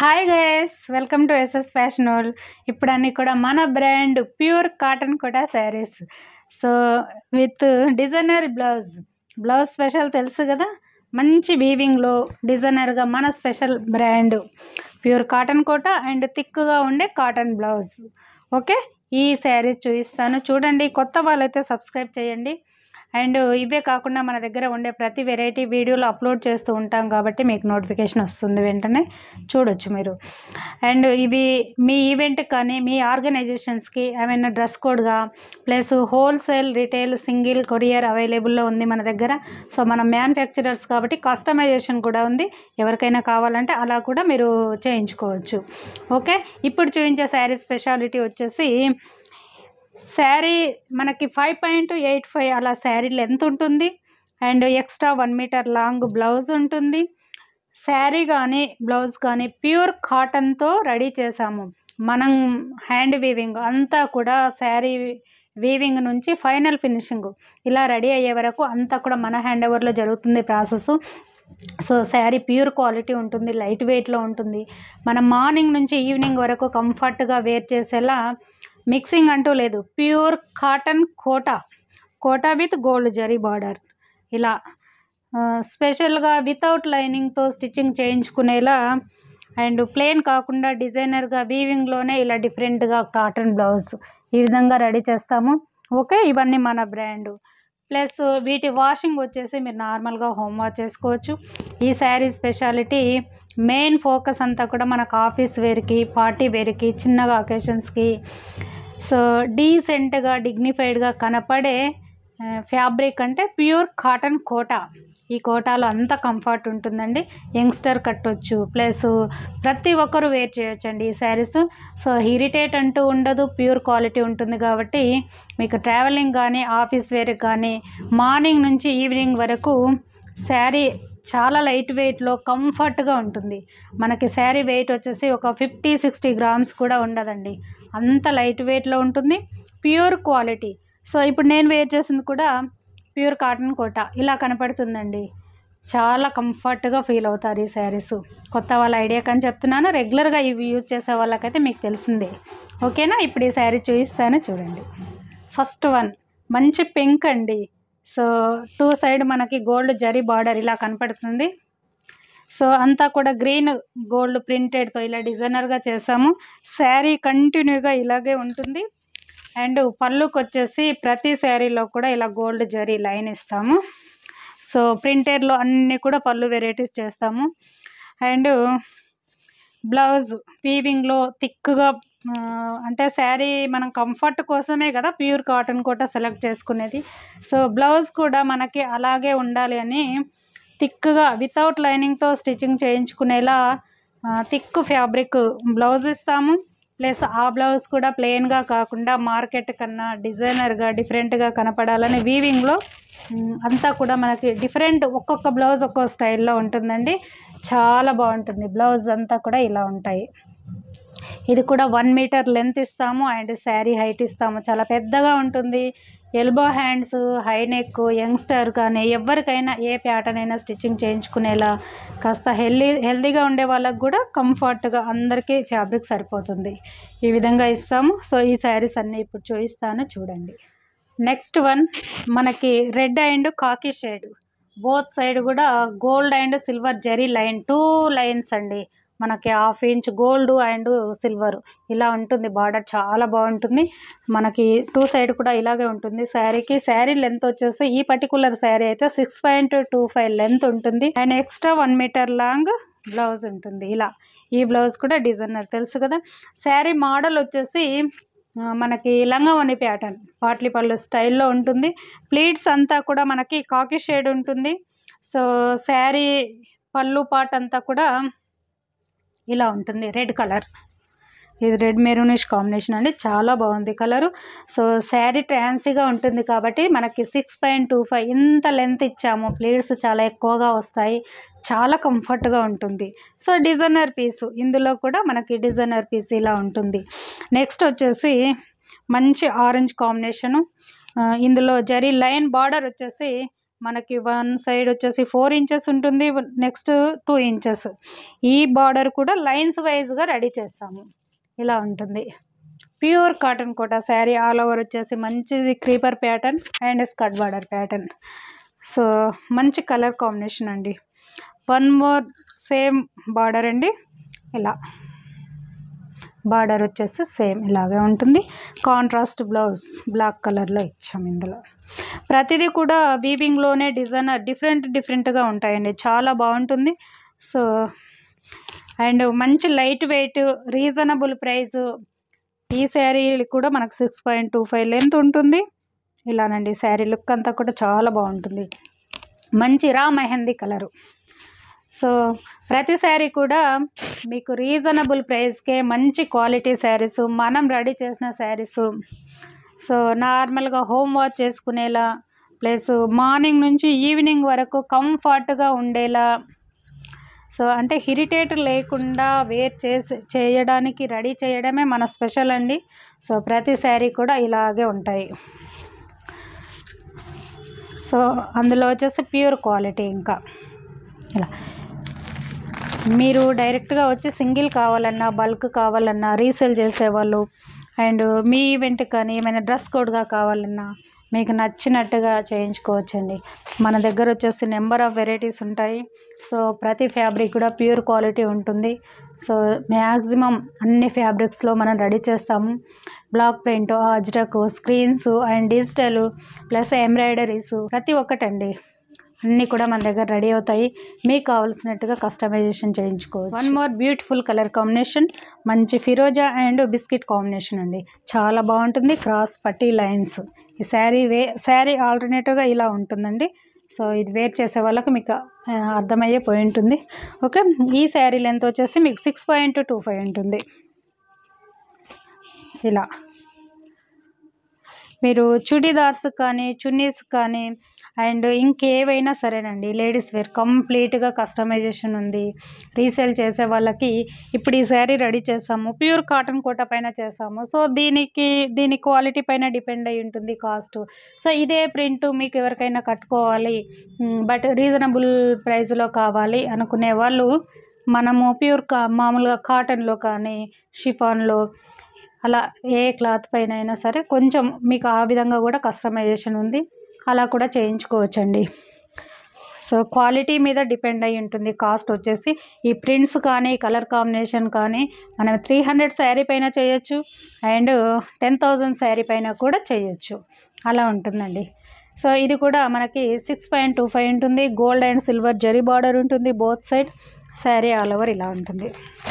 hi guys welcome to S S fashion world ఇప్పుడు అన్ని కూడా మన బ్రాండ్ ప్యూర్ కాటన్ కూడా saris so with designer blouse blouse special తెలుసు కదా మంచి వీవింగ్లో డిజైనర్గా మన special brand pure cotton Kota and థిక్గా ఉండే కాటన్ బ్లౌజ్ ఓకే ఈ శారీస్ చూపిస్తాను చూడండి కొత్త వాళ్ళైతే సబ్స్క్రైబ్ చేయండి అండ్ ఇవే కాకుండా మన దగ్గర ఉండే ప్రతి వెరైటీ వీడియోలు అప్లోడ్ చేస్తూ ఉంటాం కాబట్టి మీకు నోటిఫికేషన్ వస్తుంది వెంటనే చూడొచ్చు మీరు అండ్ ఇవి మీ ఈవెంట్ కానీ మీ ఆర్గనైజేషన్స్కి ఏమైనా డ్రెస్ కోడ్గా plus wholesale retail single courier అవైలబుల్లో ఉంది మన దగ్గర సో మనం మ్యానుఫ్యాక్చరర్స్ కాబట్టి కస్టమైజేషన్ కూడా ఉంది ఎవరికైనా కావాలంటే అలా కూడా మీరు చేయించుకోవచ్చు ఓకే ఇప్పుడు చూపించే శారీ స్పెషాలిటీ వచ్చేసి శారీ మనకి ఫైవ్ పాయింట్ ఎయిట్ ఫైవ్ అలా శారీ లెంత్ ఉంటుంది and extra one metre long blouse ఉంటుంది శారీ కానీ బ్లౌజ్ కానీ ప్యూర్ కాటన్తో రెడీ చేసాము మనం హ్యాండ్ వీవింగ్ అంతా కూడా శారీ వీవింగ్ నుంచి ఫైనల్ ఫినిషింగ్ ఇలా రెడీ అయ్యే వరకు అంతా కూడా మన హ్యాండ్ ఓవర్లో జరుగుతుంది process so sari pure quality ఉంటుంది లైట్ వెయిట్లో ఉంటుంది మనం మార్నింగ్ నుంచి ఈవినింగ్ వరకు కంఫర్ట్గా వేర్ చేసేలా మిక్సింగ్ అంటూ లేదు pure cotton Kota Kota with gold zari border ఇలా ఆ, స్పెషల్గా వితౌట్ లైనింగ్తో స్టిచ్చింగ్ చేయించుకునేలా అండ్ ప్లెయిన్ కాకుండా డిజైనర్గా వీవింగ్లోనే ఇలా డిఫరెంట్గా కాటన్ బ్లౌజ్ ఈ విధంగా రెడీ చేస్తాము ఓకే ఇవన్నీ మన బ్రాండ్ ప్లస్ వీటి వాషింగ్ వచ్చేసి మీరు నార్మల్గా హోమ్ వాష్ చేసుకోవచ్చు ఈ శారీ స్పెషాలిటీ మెయిన్ ఫోకస్ అంతా కూడా మనకు ఆఫీస్ వేర్కి పార్టీ వేర్కి చిన్నగా అకేషన్స్కి సో డీసెంట్గా డిగ్నిఫైడ్గా కనపడే ఫ్యాబ్రిక్ అంటే ప్యూర్ కాటన్ కోటా ఈ కోటాలో అంత కంఫర్ట్ ఉంటుందండి యంగ్స్టర్ కట్టొచ్చు ప్లస్ ప్రతి ఒక్కరు వేర్ చేయొచ్చండి ఈ శారీస్ సో ఇరిటేట్ అంటూ ఉండదు ప్యూర్ క్వాలిటీ ఉంటుంది కాబట్టి మీకు ట్రావెలింగ్ కానీ ఆఫీస్ వేర్ కానీ మార్నింగ్ నుంచి ఈవినింగ్ వరకు శారీ చాలా లైట్ వెయిట్లో కంఫర్ట్గా ఉంటుంది మనకి శారీ వెయిట్ వచ్చేసి ఒక ఫిఫ్టీ సిక్స్టీ గ్రామ్స్ కూడా ఉండదండి అంత లైట్ వెయిట్లో ఉంటుంది ప్యూర్ క్వాలిటీ సో ఇప్పుడు నేను వేర్ చేసింది కూడా ప్యూర్ కాటన్ కోట ఇలా కనపడుతుందండి చాలా కంఫర్ట్గా ఫీల్ అవుతారు ఈ శారీస్ కొత్త వాళ్ళ ఐడియా కానీ చెప్తున్నాను రెగ్యులర్గా ఇవి యూజ్ చేసే వాళ్ళకైతే మీకు తెలిసిందే ఓకేనా ఇప్పుడు ఈ శారీ చూపిస్తాను చూడండి ఫస్ట్ వన్ మంచి పింక్ అండి సో టూ సైడ్ మనకి గోల్డ్ జరీ బార్డర్ ఇలా కనపడుతుంది సో అంతా కూడా గ్రీన్ గోల్డ్ ప్రింటెడ్తో ఇలా డిజైనర్గా చేసాము శారీ కంటిన్యూగా ఇలాగే ఉంటుంది అండ్ పళ్ళుకి వచ్చేసి ప్రతి శారీలో కూడా ఇలా గోల్డ్ జరీ లైన్ ఇస్తాము సో ప్రింటెడ్లో అన్నీ కూడా పళ్ళు వెరైటీస్ చేస్తాము అండ్ బ్లౌజ్ వీవింగ్లో థిక్గా అంటే శారీ మనం కంఫర్ట్ కోసమే కదా ప్యూర్ కాటన్ కూడా సెలెక్ట్ చేసుకునేది సో బ్లౌజ్ కూడా మనకి అలాగే ఉండాలి అని థిక్గా వితౌట్ లైనింగ్తో స్టిచ్చింగ్ చేయించుకునేలా థిక్ ఫ్యాబ్రిక్ బ్లౌజ్ ఇస్తాము ప్లస్ ఆ బ్లౌజ్ కూడా ప్లెయిన్గా కాకుండా మార్కెట్ కన్నా డిజైనర్గా డిఫరెంట్గా కనపడాలని వీవింగ్లో మ్, అంతా కూడా మనకి డిఫరెంట్ ఒక్కొక్క బ్లౌజ్ ఒక్కో స్టైల్లో ఉంటుందండి చాలా బాగుంటుంది బ్లౌజ్ అంతా కూడా ఇలా ఉంటాయి ఇది కూడా వన్ మీటర్ లెంత్ ఇస్తాము అండ్ శారీ హైట్ ఇస్తాము చాలా పెద్దగా ఉంటుంది elbow hands high neck youngster కానీ ఎవరికైనా ఏ ప్యాటర్న్ అయినా స్టిచ్చింగ్ చేయించుకునేలా కాస్త హెల్దీ హెల్దీగా ఉండే వాళ్ళకి కూడా కంఫర్ట్గా అందరికీ ఫ్యాబ్రిక్ సరిపోతుంది ఈ విధంగా ఇస్తాము సో ఈ శారీస్ అన్నీ ఇప్పుడు చూపిస్తాను చూడండి నెక్స్ట్ వన్ మనకి red and khaki shade both side కూడా gold and silver zari line two lines అండి మనకి half inch gold and silver ఇలా ఉంటుంది బార్డర్ చాలా బాగుంటుంది మనకి టూ సైడ్ కూడా ఇలాగే ఉంటుంది శారీకి శారీ లెంత్ వచ్చేసి ఈ పర్టికులర్ శారీ అయితే six point two five length ఉంటుంది and extra one metre long blouse ఉంటుంది ఇలా ఈ బ్లౌజ్ కూడా డిజైనర్ తెలుసు కదా శారీ మోడల్ వచ్చేసి ఆ, మనకి లంగవని ప్యాటర్న్ పాట్లీ పళ్ళు స్టైల్లో ఉంటుంది ప్లీట్స్ అంతా కూడా మనకి కాకి షేడ్ ఉంటుంది సో శారీ పళ్ళు పాట్ అంతా కూడా ఇలా ఉంటుంది రెడ్ కలర్ ఇది రెడ్ మెరూనిష్ కాంబినేషన్ అండి చాలా బాగుంది కలరు సో శారీ ట్రాన్సీగా ఉంటుంది కాబట్టి మనకి సిక్స్ పాయింట్ టూ ఫైవ్ ఇంత లెంత్ ఇచ్చాము ప్లేట్స్ చాలా ఎక్కువగా వస్తాయి చాలా కంఫర్ట్గా ఉంటుంది సో డిజైనర్ పీసు ఇందులో కూడా మనకి డిజైనర్ పీస్ ఇలా ఉంటుంది నెక్స్ట్ వచ్చేసి మంచి ఆరెంజ్ కాంబినేషను ఆ, ఇందులో జరీ లైన్ బార్డర్ వచ్చేసి మనకి వన్ సైడ్ వచ్చేసి ఫోర్ ఇంచెస్ ఉంటుంది నెక్స్ట్ టూ ఇంచెస్ ఈ బార్డర్ కూడా లైన్స్ వైజ్గా రెడీ చేస్తాము ఇలా ఉంటుంది pure cotton Kota sari all over వచ్చేసి మంచిది creeper pattern and skirt border pattern so మంచి కలర్ కాంబినేషన్ అండి వన్ మోర్ సేమ్ బార్డర్ అండి ఇలా బార్డర్ వచ్చేసి సేమ్ ఇలాగే ఉంటుంది కాంట్రాస్ట్ బ్లౌజ్ బ్లాక్ కలర్లో ఇచ్చాం ఇందులో ప్రతిదీ కూడా వీవింగ్లోనే డిజైన్ డిఫరెంట్ డిఫరెంట్గా ఉంటాయండి చాలా బాగుంటుంది సో అండ్ మంచి లైట్ వెయిట్ రీజనబుల్ ప్రైస్ ఈ శారీ కూడా మనకు six point two five length ఉంటుంది ఇలానండి శారీ లుక్ అంతా కూడా చాలా బాగుంటుంది మంచి రా మెహందీ కలరు సో ప్రతి శారీ కూడా మీకు రీజనబుల్ ప్రైస్కే మంచి క్వాలిటీ శారీస్ మనం రెడీ చేసిన శారీస్ సో నార్మల్గా హోమ్ వాష్ చేసుకునేలా ప్లస్ మార్నింగ్ నుంచి ఈవినింగ్ వరకు కంఫర్ట్గా ఉండేలా సో అంటే ఇరిటేట్ లేకుండా వేర్ చేసి చేయడానికి రెడీ చేయడమే మన స్పెషల్ అండి సో ప్రతి శారీ కూడా ఇలాగే ఉంటాయి సో అందులో వచ్చేసి ప్యూర్ క్వాలిటీ ఇంకా ఇలా మీరు డైరెక్ట్గా వచ్చి సింగిల్ కావాలన్నా బల్క్ కావాలన్నా రీసేల్ చేసేవాళ్ళు అండ్ మీ ఈవెంట్ కానీ ఏమైనా డ్రెస్ కోడ్గా కావాలన్నా మీకు నచ్చినట్టుగా చేయించుకోవచ్చండి మన దగ్గర వచ్చేసి నెంబర్ ఆఫ్ వెరైటీస్ ఉంటాయి సో ప్రతి ఫ్యాబ్రిక్ కూడా ప్యూర్ క్వాలిటీ ఉంటుంది సో మ్యాక్సిమం అన్ని ఫ్యాబ్రిక్స్లో మనం రెడీ చేస్తాము block paint Ajrak screens and digital plus embroideries ప్రతి ఒక్కటండి అన్నీ కూడా మన దగ్గర రెడీ అవుతాయి మీకు కావాల్సినట్టుగా కస్టమైజేషన్ చేయించుకోవచ్చు one more beautiful colour combination మంచి ఫిరోజా అండ్ బిస్కెట్ కాంబినేషన్ అండి చాలా బాగుంటుంది క్రాస్ పట్టీ లైన్స్ ఈ శారీ వే శారీ ఆల్టర్నేటివ్గా ఇలా ఉంటుందండి సో ఇది వేర్ చేసే వాళ్ళకి మీకు ఆ, అర్థమయ్యే పోయి ఉంటుంది ఓకే ఈ శారీ లెంత్ వచ్చేసి మీకు సిక్స్ పాయింట్ టూ ఫైవ్ ఉంటుంది ఇలా మీరు చుడీదార్స్ కానీ చున్నీస్ కానీ అండ్ ఇంకేవైనా సరేనండి లేడీస్ వేర్ కంప్లీట్గా కస్టమైజేషన్ ఉంది రీసేల్ చేసే వాళ్ళకి ఇప్పుడు ఈ శారీ రెడీ చేస్తాము ప్యూర్ కాటన్ కోట పైన చేస్తాము సో దీనికి దీని క్వాలిటీ పైన డిపెండ్ అయి ఉంటుంది కాస్ట్ సో ఇదే ప్రింట్ మీకు ఎవరికైనా కట్టుకోవాలి బట్ రీజనబుల్ ప్రైస్లో కావాలి అనుకునే వాళ్ళు మనము ప్యూర్ కా మామూలుగా కాటన్లో కానీ షిఫాన్లో అలా ఏ క్లాత్ పైన అయినా సరే కొంచెం మీకు ఆ విధంగా కూడా కస్టమైజేషన్ ఉంది అలా కూడా చేయించుకోవచ్చండి సో క్వాలిటీ మీద డిపెండ్ అయి ఉంటుంది కాస్ట్ వచ్చేసి ఈ ప్రింట్స్ కానీ కలర్ కాంబినేషన్ కానీ మనం త్రీ హండ్రెడ్ శారీ పైన చేయొచ్చు అండ్ టెన్ థౌజండ్ శారీ పైన కూడా చేయొచ్చు అలా ఉంటుందండి సో ఇది కూడా మనకి సిక్స్ పాయింట్ టూ ఫైవ్ ఉంటుంది gold and silver zari border ఉంటుంది both side sari all over ఇలా ఉంటుంది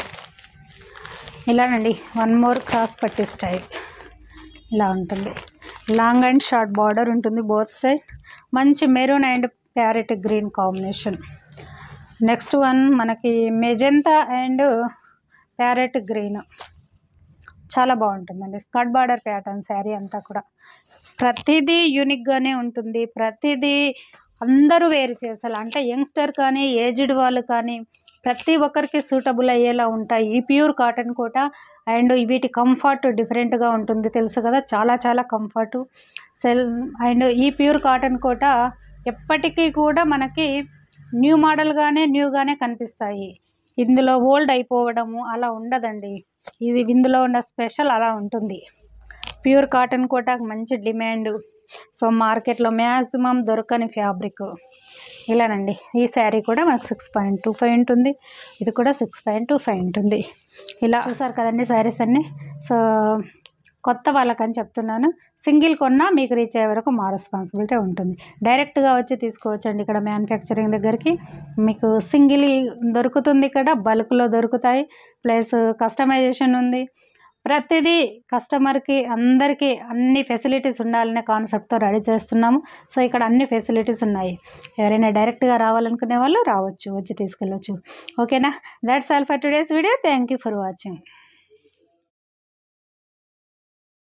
ఇలానండి వన్ మోర్ క్రాస్ పట్టి స్టైల్ ఇలా ఉంటుంది లాంగ్ అండ్ షార్ట్ బార్డర్ ఉంటుంది బోత్ సైడ్ మంచి maroon and parrot green combination next one మనకి మెజెంతా అండ్ ప్యారెట్ గ్రీన్ చాలా బాగుంటుందండి స్కర్ట్ బార్డర్ ప్యాటర్న్ శారీ అంతా కూడా ప్రతిదీ యూనిక్గానే ఉంటుంది ప్రతిదీ అందరూ వేరు చేసేలా అంటే యంగ్స్టర్ కానీ ఏజ్డ్ వాళ్ళు కానీ ప్రతి ఒక్కరికి సూటబుల్ అయ్యేలా ఉంటాయి ఈ ప్యూర్ కాటన్ కోట అండ్ వీటి కంఫర్ట్ డిఫరెంట్గా ఉంటుంది తెలుసు కదా చాలా చాలా కంఫర్ట్ సెల్ అండ్ ఈ ప్యూర్ కాటన్ కోట ఎప్పటికీ కూడా మనకి న్యూ మోడల్గానే న్యూగానే కనిపిస్తాయి ఇందులో ఓల్డ్ అయిపోవడము అలా ఉండదండి ఇది ఇందులో ఉన్న స్పెషల్ అలా ఉంటుంది ప్యూర్ కాటన్ కోటాకు మంచి డిమాండ్ సో మార్కెట్లో మ్యాక్సిమం దొరకని ఫ్యాబ్రిక్ ఇలానండి ఈ శారీ కూడా మనకు సిక్స్ పాయింట్ టూ ఫైవ్ ఉంటుంది ఇది కూడా సిక్స్ పాయింట్ టూ ఫైవ్ ఉంటుంది ఇలా చూసారు కదండి శారీస్ అన్నీ సో కొత్త వాళ్ళకని చెప్తున్నాను సింగిల్ కొన్నా మీకు రీచ్ అయ్యే వరకు మా రెస్పాన్సిబిలిటీ ఉంటుంది డైరెక్ట్గా వచ్చి తీసుకోవచ్చండి ఇక్కడ మ్యానుఫ్యాక్చరింగ్ దగ్గరికి మీకు సింగిల్ దొరుకుతుంది ఇక్కడ బల్క్లో దొరుకుతాయి ప్లస్ కస్టమైజేషన్ ఉంది ప్రతిదీ కస్టమర్కి అందరికీ అన్ని ఫెసిలిటీస్ ఉండాలనే కాన్సెప్ట్తో రెడీ చేస్తున్నాము సో ఇక్కడ అన్ని ఫెసిలిటీస్ ఉన్నాయి ఎవరైనా డైరెక్ట్గా రావాలనుకునే వాళ్ళు రావచ్చు వచ్చి తీసుకెళ్ళవచ్చు ఓకేనా that's all for today's video thank you for watching